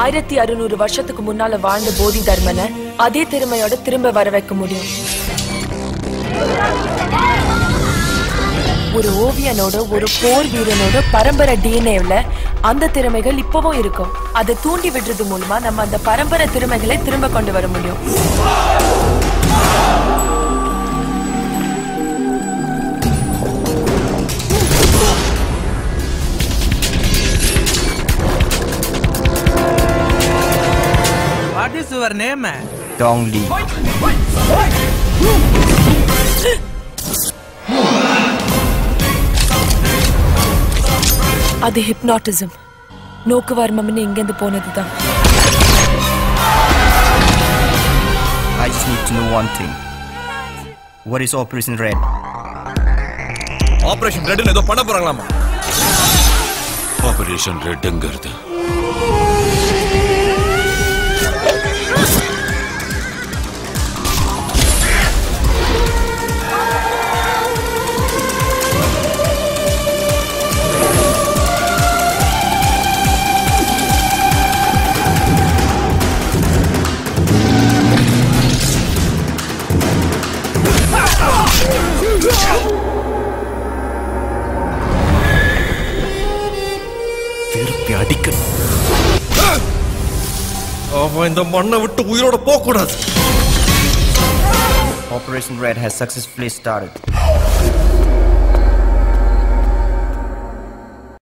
ஆயிரத்தி அறுநூறு வருஷத்துக்கு முன்னால வாழ்ந்த போதி தர்மனை அதே திறமையோட திரும்ப வர வைக்க முடியும் ஒரு ஓவியனோட ஒரு போர் வீரனோட பரம்பரை டிஎன்ஏல அந்த திறமைகள் இப்பவும் இருக்கும் அதை தூண்டி விடுறது மூலமா நம்ம அந்த பரம்பரை திறமைகளை திரும்ப கொண்டு வர முடியும் what is your name Dong Li. அது ஹிப்னாட்டிசம் நோக்கு வர்மம்னு இங்கிருந்து போனதுதான் I just need to know one thing. What is Operation Red? Operation ரெட்னு ஏதோ பண்ண போறாங்களாமா ஆபரேஷன் ரெட்டுங்கிறது திருப்பி அடிக்கணும் அவன் இந்த மண்ணை விட்டு உயிரோட போக கூடாது Operation Red has successfully started.